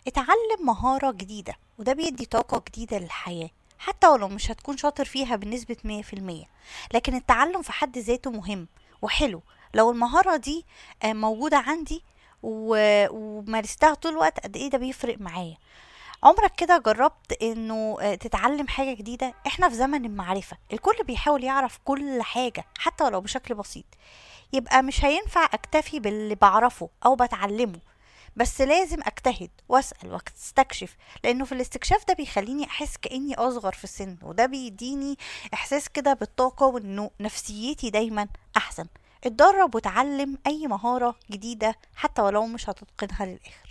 اتعلم مهارة جديدة وده بيدي طاقة جديدة للحياة حتى ولو مش هتكون شاطر فيها بنسبة مية في المية لكن التعلم في حد ذاته مهم وحلو لو المهارة دي آه، موجودة عندي و- ومارستها طول الوقت قد ايه ده بيفرق معايا عمرك كده جربت انه آه، تتعلم حاجة جديدة احنا في زمن المعرفة الكل بيحاول يعرف كل حاجة حتى ولو بشكل بسيط يبقى مش هينفع اكتفي باللي بعرفه او بتعلمه بس لازم اجتهد واسال واستكشف لانه في الاستكشاف ده بيخليني احس كاني اصغر في السن وده بيديني احساس كده بالطاقه وانه نفسيتي دايما احسن اتدرب وتعلم اي مهاره جديده حتى ولو مش هتتقنها للاخر